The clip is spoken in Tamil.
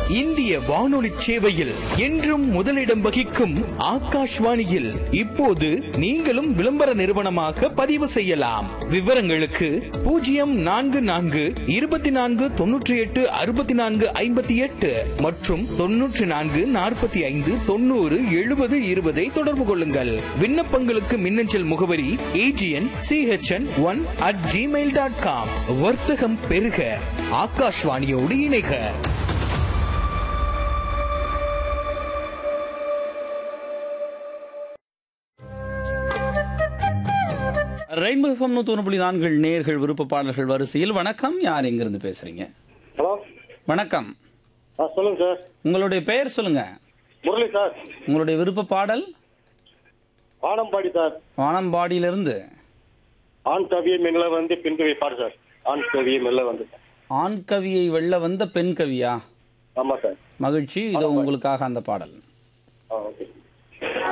இந்திய வானொலி சேவையில் என்றும் முதலிடம் வகிக்கும் ஆகாஷ்வாணியில் இப்போது நீங்களும் விளம்பர நிறுவனமாக பதிவு செய்யலாம் விவரங்களுக்கு பூஜ்ஜியம் நான்கு நான்கு இருபத்தி நான்கு தொன்னூற்றி எட்டு அறுபத்தி நான்கு ஐம்பத்தி எட்டு மற்றும் தொன்னூற்றி நான்கு நாற்பத்தி ஐந்து தொண்ணூறு எழுபது இருபதை தொடர்பு கொள்ளுங்கள் விண்ணப்பங்களுக்கு மின்னஞ்சல் முகவரி AGN CHN one at Gmail dot com வர்த்தகம் பெருக ஆகாஷ்வாணியோடு இணைக ரெயின்போ எஃப்எம் நூற்றி புள்ளி நான்கு நேர்கள் விருப்ப பாடல்கள் வரிசையில் வணக்கம் யார் எங்கிருந்து பேசுறீங்க ஹலோ வணக்கம் ஆ சொல்லுங்க சார் உங்களுடைய பெயர் சொல்லுங்க முரளி சார் உங்களுடைய விருப்ப பாடல் வானம்பாடி சார் வானம்பாடியிலிருந்து ஆண் கவியை மெல்ல வந்து பெண் கவியை பாடு சார் ஆண் கவியை மெல்ல வந்து ஆண் கவியை வெல்ல வந்த பெண் கவியா ஆமாம் சார் மகிழ்ச்சி இதோ உங்களுக்காக அந்த பாடல்